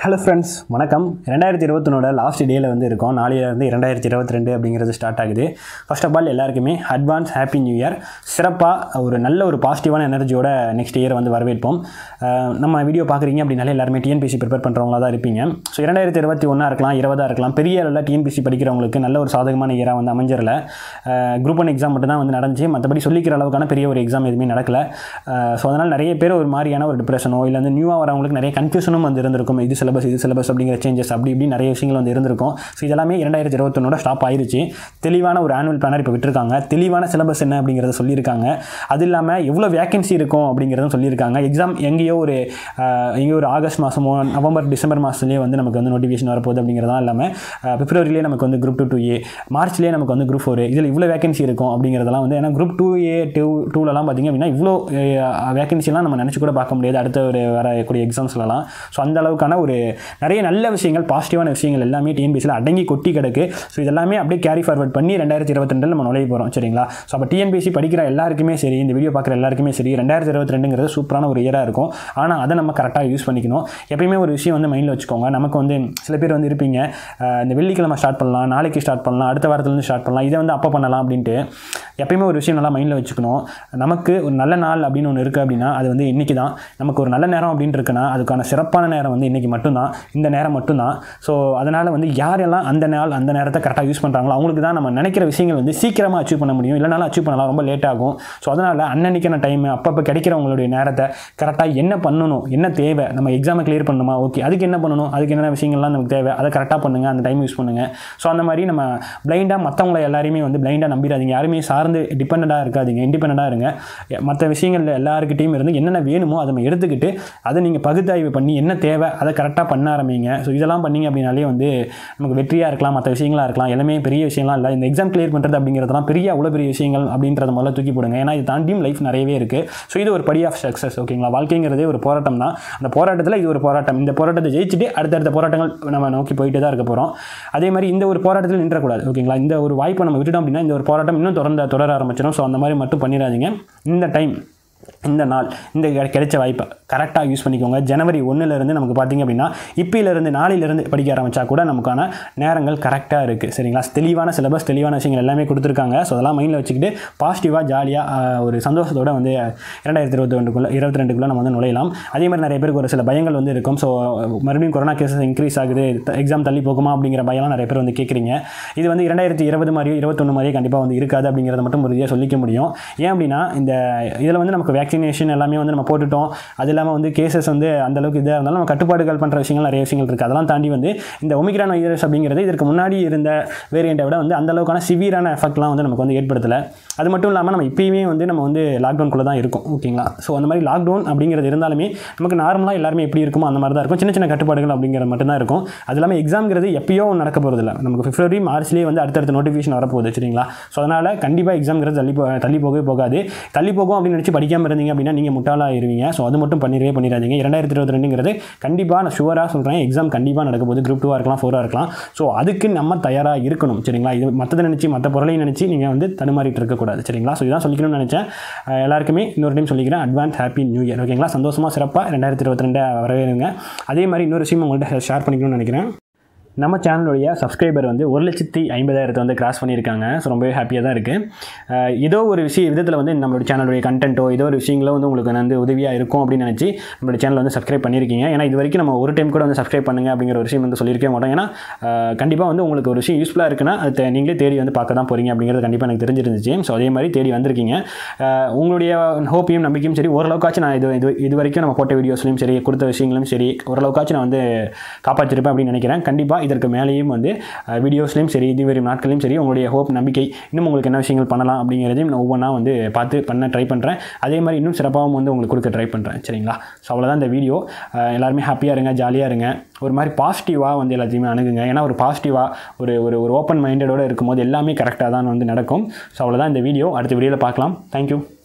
hello friends வணக்கம் ரெண்டாயிரத்தி இருபத்தொன்னோட last டேயில் வந்து இருக்கோம் நாளையிலேருந்து இரண்டாயிரத்தி இருபத்தி ரெண்டு அப்படிங்கிறது ஸ்டார்ட் ஆகுது ஃபர்ஸ்ட் ஆஃப் ஆல் எல்லாருக்குமே அட்வான்ஸ் ஹாப்பி நியூ இயர் சிறப்பாக ஒரு நல்ல ஒரு பாசிட்டிவான எனர்ஜியோட நெக்ஸ்ட் இயர் வந்து வரவேற்போம் அஹ் நம்ம வீடியோ பார்க்குறீங்க அப்படின்னாலே எல்லாருமே டிஎன்பிசி ப்ரிப்பேர் பண்ணுறவங்களா தான் இருப்பீங்க ஸோ இரண்டாயிரத்தி இருபத்தி ஒன்றா இருக்கலாம் இருபதாக இருக்கலாம் பெரிய அளவில் டிஎன்பிசி படிக்கிறவங்களுக்கு நல்ல ஒரு சாதகமான இயராக வந்து அமைஞ்சிரல குரூப் ஒன் எக்ஸாம் மட்டும் தான் வந்து நடந்துச்சு மற்றபடி சொல்லிக்கிற அளவுக்கான பெரிய ஒரு எக்ஸாம் எதுவுமே நடக்கல ஸோ அதனால் நிறைய பேர் ஒரு மாதிரியான ஒரு டிப்ரெஷனோ இல்லை வந்து நியூவாக வரவங்களுக்கு நிறைய கன்ஃபியூஷனும் வந்து இருந்திருக்கும் இது சிலபஸ் இது சிலபஸ் அப்படிங்கிற சேஞ்சஸ் அப்படி இப்படி நிறைய விஷயங்கள் வந்து இருந்திருக்கும் ஸோ இதெல்லாமே இரண்டாயிரத்தி இருபத்தொன்னோட ஸ்டாப் ஆயிருச்சு தெளிவான ஒரு ஆனுவல் பிளானர் இப்போ விட்டுருக்காங்க தெளிவான சிலபஸ் என்ன அப்படிங்கிறத சொல்லியிருக்காங்க அது இல்லாமல் எவ்வளோ வேகன்சி இருக்கும் அப்படிங்கிறதும் சொல்லியிருக்காங்க எக்ஸாம் எங்கேயோ ஒரு ஆஹ், எங்கேயோ ஒரு ஆகஸ்ட் மாதமோ நவம்பர் டிசம்பர் மாதத்துலேயே வந்து நமக்கு வந்து நோட்டிஃபிகேஷன் வரப்போகுது அப்படிங்கிறதா இல்லாமல் பிப்ரவரிலேயே நமக்கு வந்து குரூப் டூ டூ ஏ மார்ச்லேயே நமக்கு வந்து குரூப் ஃபோர் இதில் இவ்வளோ வேகன்சி இருக்கும் அப்படிங்கிறதெல்லாம் வந்து ஏன்னா குரூப் டூ ஏ டூ டூலலாம் பார்த்திங்க அப்படின்னா இவ்வளோ வேகன்சிலாம் நம்ம நினச்சி கூட பார்க்க முடியாது அடுத்த ஒரு வரக்கூடிய எக்ஸாம்ஸ்லலாம் ஸோ அந்த அளவுக்கான ஒரு நிறைய நல்ல விஷயங்கள் பாசிட்டிவான விஷயங்கள் எல்லாமே டிஎன்பிசியில் அடங்கி கொட்டி கிடக்கு ஸோ இதெல்லாமே அப்படியே கேரி ஃபார்வர்ட் பண்ணி ரெண்டாயிரத்தி இருபத்தி ரெண்டில் நம்ம நுழைய போகிறோம் சரிங்களா ஸோ அப்போ டிஎன்பிசி படிக்கிற எல்லாருக்குமே சரி இந்த வீடியோ பார்க்குற எல்லாருக்குமே சரி ரெண்டாயிரத்தி இருபத்தி ரெண்டுங்கிறது சூப்பரான ஒரு இயராக இருக்கும் ஆனால் அதை நம்ம கரெக்டாக யூஸ் பண்ணிக்கணும் எப்பயுமே ஒரு விஷயம் வந்து மைண்டில் வச்சுக்கோங்க நமக்கு வந்து சில பேர் வந்து இருப்பீங்க அஹ் இந்த வெள்ளிக்கிழமை ஸ்டார்ட் பண்ணலாம் நாளைக்கு ஸ்டார்ட் பண்ணலாம் அடுத்த வாரத்துலேருந்து ஸ்டார்ட் பண்ணலாம் இதை வந்து அப்போ பண்ணலாம் அப்படின்ட்டு எப்பயுமே ஒரு விஷயம் நல்லா மைண்டில் வச்சுக்கணும் நமக்கு ஒரு நல்ல நாள் அப்படின்னு ஒன்று இருக்குது அப்படின்னா அது வந்து இன்றைக்கி தான் நமக்கு ஒரு நல்ல நேரம் அப்படின்னு இருக்குன்னா அதுக்கான சிறப்பான நேரம் வந்து இன்றைக்கி மட்டும்தான் இந்த நேரம் மட்டும்தான் ஸோ அதனால் வந்து யாரெல்லாம் அந்த நாள் அந்த நேரத்தை கரெக்டாக யூஸ் பண்ணுறாங்களோ அவங்களுக்கு தான் நம்ம நினைக்கிற விஷயங்கள் வந்து சீக்கிரமாக அச்சீவ் பண்ண முடியும் இல்லைனாலும் அச்சீவ் பண்ணலாம் ரொம்ப லேட் ஆகும் ஸோ அதனால் அன்னன்னைக்கான டைம் அப்பப்போ கிடைக்கிறவங்களுடைய நேரத்தை கரெக்டாக என்ன பண்ணணும் என்ன தேவை நம்ம எக்ஸாமை கிளியர் பண்ணணுமா ஓகே அதுக்கு என்ன பண்ணணும் அதுக்கு என்னென்ன விஷயங்கள்லாம் நமக்கு தேவை அதை கரெக்டாக பண்ணுங்கள் அந்த டைம் யூஸ் பண்ணுங்கள் ஸோ அந்த மாதிரி நம்ம பிளைண்டாக மற்றவங்கள எல்லாரையுமே வந்து பிளைண்டாக நம்பிடாதீங்க யாருமே சார்ந்து டிபெண்டாக இருக்காதீங்க இண்டிபெண்டாக இருங்க மற்ற விஷயங்கள் எல்லாருக்கிட்டையும் இருந்து என்னென்ன வேணுமோ அதை நம்ம எடுத்துக்கிட்டு அதை நீங்கள் பகுத்தாய்வு பண்ணி என்ன தேவை அதை கரெக்டாக பண்ண ஆரம்பிங்க ஸோ இதெல்லாம் பண்ணீங்க அப்படின்னாலே வந்து நமக்கு வெற்றியாக இருக்கலாம் மற்ற விஷயங்களாக இருக்கலாம் எல்லாமே பெரிய விஷயம்லாம் இல்லை இந்த எக்ஸாம் கிளியர் பண்ணுறது அப்படிங்கிறதெல்லாம் பெரிய அவ்வளோ பெரிய விஷயங்கள் அப்படின்றத முதல்ல தூக்கி போடுங்க ஏன்னா இது தாண்டியும் லைஃப் நிறையவே இருக்குது ஸோ இது ஒரு படி ஆஃப் சக்ஸஸ் ஓகேங்களா வாழ்க்கைங்கிறதே ஒரு போராட்டம் தான் அந்த போராட்டத்தில் இது ஒரு போராட்டம் இந்த போராட்டத்தை ஜெயிச்சுட்டு அடுத்தடுத்த போராட்டங்கள் நம்ம நோக்கி போயிட்டு தான் இருக்க போகிறோம் அதே மாதிரி இந்த ஒரு போராட்டத்தில் நின்றக்கூடாது ஓகேங்களா இந்த ஒரு வாய்ப்பை நம்ம விட்டுட்டோம் அப்படின்னா இந்த ஒரு போராட்டம் இன்னும் தொடர்ந்து தொடர ஆரம்பிச்சிடும் ஸோ அந்த மாதிரி மட்டும் பண்ணிடாதீங்க இந்த டைம் இந்த நாள் இந்த கிடை- கிடைச்ச வாய்ப்பை கரெக்டாக யூஸ் பண்ணிக்கோங்க ஜனவரி ஒன்றுலேருந்து நமக்கு பார்த்தீங்க அப்படின்னா இப்போலேருந்து நாளையிலேருந்து படிக்க ஆரம்பித்தா கூட நமக்கான நேரங்கள் கரெக்டாக இருக்குது சரிங்களா தெளிவான சிலபஸ் தெளிவான விஷயங்கள் எல்லாமே கொடுத்துருக்காங்க ஸோ அதெல்லாம் மைண்டில் வச்சுக்கிட்டு பாசிட்டிவாக ஜாலியாக ஒரு சந்தோஷத்தோட வந்து இரண்டாயிரத்தி இருபத்தி ரெண்டுக்குள்ளே இருபத்தி ரெண்டுக்குள்ளே நம்ம வந்து நுழையலாம் அதே மாதிரி நிறைய பேருக்கு ஒரு சில பயங்கள் வந்து இருக்கும் ஸோ மறுபடியும் கொரோனா கேசஸ் இன்க்ரீஸ் ஆகுது எக்ஸாம் தள்ளி போகுமா அப்படிங்கிற பயம்லாம் நிறைய பேர் வந்து கேட்குறீங்க இது வந்து இரண்டாயிரத்தி இருபது மாதிரியோ இருபத்தொன்று மாதிரியோ கண்டிப்பாக வந்து இருக்காது அப்படிங்கிறத மட்டும் உறுதியாக சொல்லிக்க முடியும் ஏன் அப்படின்னா இந்த இதில் வந்து நமக்கு வேக்சினேஷன் எல்லாமே வந்து நம்ம போட்டுட்டோம் அது இல்லாமல் வந்து கேசஸ் வந்து அந்த அளவுக்கு இதாக இருந்தாலும் நம்ம கட்டுப்பாடுகள் பண்ணுற விஷயங்கள் நிறைய விஷயங்கள் இருக்குது அதெல்லாம் தாண்டி வந்து இந்த ஒமிக்ரான் வைரஸ் அப்படிங்கிறது இதற்கு முன்னாடி இருந்த வேரியண்ட்டை விட வந்து அந்த அளவுக்கான சிவியரான எஃபெக்ட்லாம் வந்து நமக்கு வந்து ஏற்படுத்தலை அது மட்டும் இல்லாமல் நம்ம இப்பயுமே வந்து நம்ம வந்து லாக்டவுனுக்குள்ளே தான் இருக்கும் ஓகேங்களா ஸோ அந்த மாதிரி லாக்டவுன் அப்படிங்கிறது இருந்தாலுமே நமக்கு நார்மலாக எல்லாருமே எப்படி இருக்குமோ அந்த மாதிரி தான் இருக்கும் சின்ன சின்ன கட்டுப்பாடுகள் அப்படிங்கிறது மட்டும்தான் இருக்கும் அது இல்லாமல் எக்ஸாம்ங்கிறது எப்பயோ நடக்க போகிறதில்ல நமக்கு பிப்ரவரி மார்ச்லேயே வந்து அடுத்தடுத்த நோட்டிஃபிகேஷன் வரப்போகுது சரிங்களா ஸோ அதனால் கண்டிப்பாக எக்ஸாம்ங்கிறது தள்ளி போ தள்ளி போகவே போகாது தள்ளி போகும் அப்படின்னு நினச்சி படிக்காமல் இருந்தீங்க அப்படின்னா நீங்கள் முட்டாளாயிருவீங்க ஸோ அது மட்டும் பண்ணிடவே பண்ணிடாதீங்க இரண்டாயிரத்தி இருபத்தி ரெண்டுங்கிறது கண்டிப்பாக நான் ஷுவராக சொல்கிறேன் எக்ஸாம் கண்டிப்பாக நடக்க போகுது குரூப் டூவாக இருக்கலாம் ஃபோராக இருக்கலாம் ஸோ அதுக்கு நம்ம தயாராக இருக்கணும் சரிங்களா இது மற்றதை நினச்சி மற்ற பொருளையும் நினச்சி நீங்கள் வந்து தடுமாறிட்டு இருக்கக்கூடாது சரிங்களா ஸோ இதான் சொல்லிக்கணும்னு நினச்சேன் அஹ் எல்லாருக்குமே இன்னொரு டைம் சொல்லிக்கிறேன் அட்வான்ஸ் ஹாப்பி நியூ இயர் ஓகேங்களா சந்தோஷமாக சிறப்பாக ரெண்டாயிரத்தி இருபத்தி ரெண்டு வரவேறுங்க அதே மாதிரி இன்னொரு விஷயம் உங்கள்கிட்ட ஷேர் பண்ணிக்கணும்னு நினைக்கிறேன் நம்ம சேனலுடைய சப்ஸ்கிரைபர் வந்து ஒரு லட்சத்தி ஐம்பதாயிரத்தை வந்து கிராஸ் பண்ணியிருக்காங்க ஸோ ரொம்பவே ஹாப்பியாக தான் இருக்குது ஏதோ ஒரு விஷய விதத்தில் வந்து நம்மளுடைய சேனலுடைய கண்டென்ட்டோ ஏதோ ஒரு விஷயங்களோ வந்து உங்களுக்கு வந்து உதவியாக இருக்கும் அப்படின்னு நினச்சி நம்மளுடைய சேனல் வந்து சப்ஸ்கிரைப் பண்ணியிருக்கீங்க ஏன்னா இது வரைக்கும் நம்ம ஒரு டைம் கூட வந்து சப்ஸ்கிரைப் பண்ணுங்க அப்படிங்கிற ஒரு விஷயம் வந்து சொல்லியிருக்கே மாட்டோம் ஏன்னா கண்டிப்பாக வந்து உங்களுக்கு ஒரு விஷயம் யூஸ்ஃபுல்லாக இருக்குன்னா அது தே- நீங்களே தேடி வந்து பார்க்க தான் போகிறீங்க அப்படிங்கிறது கண்டிப்பாக எனக்கு தெரிஞ்சிருந்துச்சு ஸோ அதே மாதிரி தேடி வந்திருக்கீங்க அஹ் உங்களுடைய ஹோப்பையும் நம்பிக்கையும் சரி ஓரளவுக்காச்சும் நான் இது இது இது வரைக்கும் நம்ம போட்ட வீடியோஸ்லையும் சரி கொடுத்த விஷயங்களும் சரி ஓரளவுக்காச்சும் நான் வந்து காப்பாற்றிருப்பேன் அப்படின்னு நினைக்கிறேன் கண்டிப்பாக இதற்கு மேலேயும் வந்து வீடியோஸ்லையும் சரி இது வரும் நாட்களையும் சரி உங்களுடைய ஹோப் நம்பிக்கை இன்னும் உங்களுக்கு என்ன விஷயங்கள் பண்ணலாம் அப்படிங்கிறதையும் நான் ஒவ்வொன்றா வந்து பார்த்து பண்ண ட்ரை பண்ணுறேன் அதே மாதிரி இன்னும் சிறப்பாகவும் வந்து உங்களுக்கு கொடுக்க ட்ரை பண்ணுறேன் சரிங்களா ஸோ அவ்வளோதான் இந்த வீடியோ அஹ் எல்லாருமே ஹாப்பியாக இருங்க ஜாலியாக இருங்க ஒரு மாதிரி பாசிட்டிவாக வந்து எல்லாத்தையுமே அணுகுங்க ஏன்னா ஒரு பாசிட்டிவாக ஒரு ஒரு ஒரு ஓப்பன் மைண்டடோடு இருக்கும்போது எல்லாமே கரெக்டாக தான் வந்து நடக்கும் ஸோ அவ்வளோதான் இந்த வீடியோ அடுத்த வீடியோவில் பார்க்கலாம் தேங்க்யூ